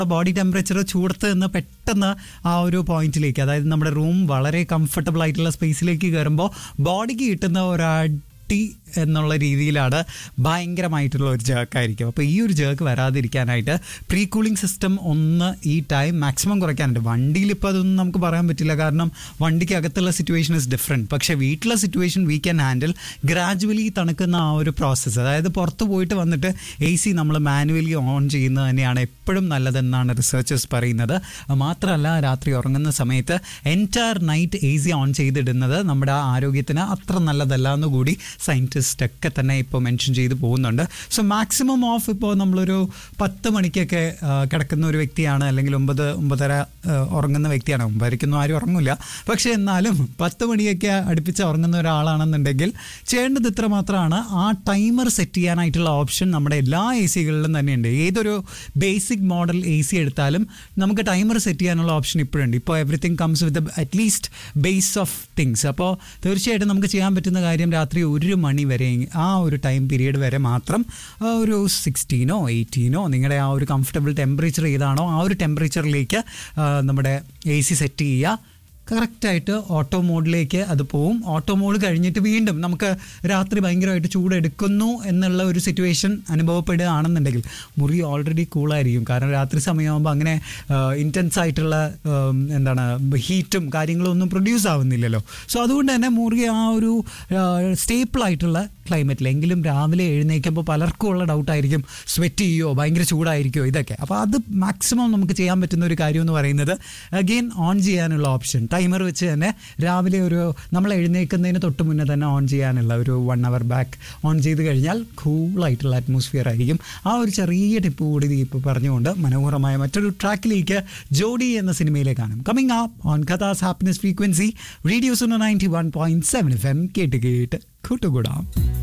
body temperature ചൂടത്ത് നിന്ന് പെട്ടെന്ന് ആ ഒരു പോയിന്റിലേക്ക് അതായത് നമ്മുടെ റൂം വളരെ കംഫർട്ടബിൾ ആയിട്ടുള്ള സ്പേസിലേക്ക് കയറുമ്പോൾ ബോഡിക്ക് കിട്ടുന്ന ഒരു അടി എന്നുള്ള രീതിയിലാണ് ഭയങ്കരമായിട്ടുള്ള ഒരു ജേക്കായിരിക്കും അപ്പോൾ ഈ ഒരു ജേക്ക് വരാതിരിക്കാനായിട്ട് പ്രീ കൂളിംഗ് സിസ്റ്റം ഒന്ന് ഈ ടൈം മാക്സിമം കുറയ്ക്കാനുണ്ട് വണ്ടിയിൽ ഇപ്പോൾ അതൊന്നും നമുക്ക് പറയാൻ പറ്റില്ല കാരണം വണ്ടിക്ക് അകത്തുള്ള സിറ്റുവേഷൻ ഇസ് ഡിഫറെൻറ്റ് പക്ഷേ വീട്ടിലെ situation we can handle gradually തണുക്കുന്ന ആ ഒരു പ്രോസസ്സ് അതായത് പുറത്ത് പോയിട്ട് വന്നിട്ട് എ സി നമ്മൾ മാനുവലി ഓൺ ചെയ്യുന്നത് തന്നെയാണ് എപ്പോഴും നല്ലതെന്നാണ് റിസർച്ചേഴ്സ് പറയുന്നത് മാത്രമല്ല രാത്രി ഉറങ്ങുന്ന സമയത്ത് entire night A C on ചെയ്തിടുന്നത് നമ്മുടെ ആരോഗ്യത്തിന് അത്ര നല്ലതല്ല എന്ന് കൂടി സയൻറ്റിസ്റ്റ് ഒക്കെ തന്നെ ഇപ്പോൾ മെൻഷൻ ചെയ്ത് പോകുന്നുണ്ട് സോ മാക്സിമം ഓഫ് ഇപ്പോൾ നമ്മളൊരു പത്ത് മണിക്കൊക്കെ ആ, കിടക്കുന്ന ഒരു വ്യക്തിയാണ് അല്ലെങ്കിൽ ഒമ്പത് ഒമ്പതര ആ, ഉറങ്ങുന്ന വ്യക്തിയാണ് ഒമ്പതരയ്ക്കൊന്നും ആരും ഉറങ്ങില്ല പക്ഷേ എന്നാലും പത്ത് മണിയൊക്കെ അടുപ്പിച്ച് ഉറങ്ങുന്ന ഒരാളാണെന്നുണ്ടെങ്കിൽ ചെയ്യേണ്ടത് ഇത്ര മാത്രമാണ് ആ ടൈമർ സെറ്റ് ചെയ്യാനായിട്ടുള്ള ഓപ്ഷൻ നമ്മുടെ എല്ലാ എ സികളിലും തന്നെയുണ്ട് ഏതൊരു ബേസിക് മോഡൽ എ സി എടുത്താലും നമുക്ക് ടൈമർ സെറ്റ് ചെയ്യാനുള്ള ഓപ്ഷൻ ഇപ്പോഴുണ്ട് ഇപ്പോൾ everything comes with at least base of things അപ്പോൾ തീർച്ചയായിട്ടും നമുക്ക് ചെയ്യാൻ പറ്റുന്ന കാര്യം രാത്രി ഒരു മണി വരെ ആ ഒരു ടൈം പീരീഡ് വരെ മാത്രം ആ, ഒരു സിക്സ്റ്റീനോ എയ്റ്റീനോ നിങ്ങളുടെ ആ ഒരു കംഫർട്ടബിൾ ടെമ്പറേച്ചർ ഏതാണോ ആ ഒരു ടെമ്പറേച്ചറിലേക്ക് നമ്മുടെ എ സി സെറ്റ് ചെയ്യുക കറക്റ്റായിട്ട് ഓട്ടോ മോഡിലേക്ക് അത് പോവും ഓട്ടോ മോഡ് കഴിഞ്ഞിട്ട് വീണ്ടും നമുക്ക് രാത്രി ഭയങ്കരമായിട്ട് ചൂടെടുക്കുന്നു എന്നുള്ള ഒരു സിറ്റുവേഷൻ അനുഭവപ്പെടുകയാണെന്നുണ്ടെങ്കിൽ മുറി ഓൾറെഡി കൂളായിരിക്കും കാരണം രാത്രി സമയമാകുമ്പോൾ അങ്ങനെ ഇൻറ്റൻസ് ആയിട്ടുള്ള ഉം, എന്താണ് ഹീറ്റും കാര്യങ്ങളും ഒന്നും പ്രൊഡ്യൂസ് ആവുന്നില്ലല്ലോ സോ അതുകൊണ്ട് തന്നെ മുറി ആ ഒരു സ്റ്റേപ്പിൾ ആയിട്ടുള്ള ക്ലൈമറ്റിൽ എങ്കിലും രാവിലെ എഴുന്നേൽക്കുമ്പോൾ പലർക്കും ഉള്ള ഡൗട്ടായിരിക്കും സ്വെറ്റ് ചെയ്യുമോ ഭയങ്കര ചൂടായിരിക്കുമോ ഇതൊക്കെ അപ്പോൾ അത് മാക്സിമം നമുക്ക് ചെയ്യാൻ പറ്റുന്ന ഒരു കാര്യം എന്ന് പറയുന്നത് അഗെയിൻ ഓൺ ചെയ്യാനുള്ള ഓപ്ഷൻ ടൈമർ വെച്ച് തന്നെ രാവിലെ ഒരു നമ്മൾ എഴുന്നേൽക്കുന്നതിന് തൊട്ട് മുന്നേ തന്നെ ഓൺ ചെയ്യാനുള്ള ഒരു വൺ അവർ ബാക്ക് ഓൺ ചെയ്ത് കഴിഞ്ഞാൽ കൂളായിട്ടുള്ള അറ്റ്മോസ്ഫിയർ ആയിരിക്കും ആ ഒരു ചെറിയ ടിപ്പ് കൂടി ഇത് ഇപ്പോൾ പറഞ്ഞുകൊണ്ട് മനോഹരമായ മറ്റൊരു ട്രാക്കിലേക്ക് ജോഡി എന്ന സിനിമയിലേക്കാണ് കമ്മിങ് ആപ്പ് ഓൺ കഥാസ് happiness frequency radio Suno ninety one point seven F M കേട്ട് കേട്ട് കൂട്ടുകൂടാം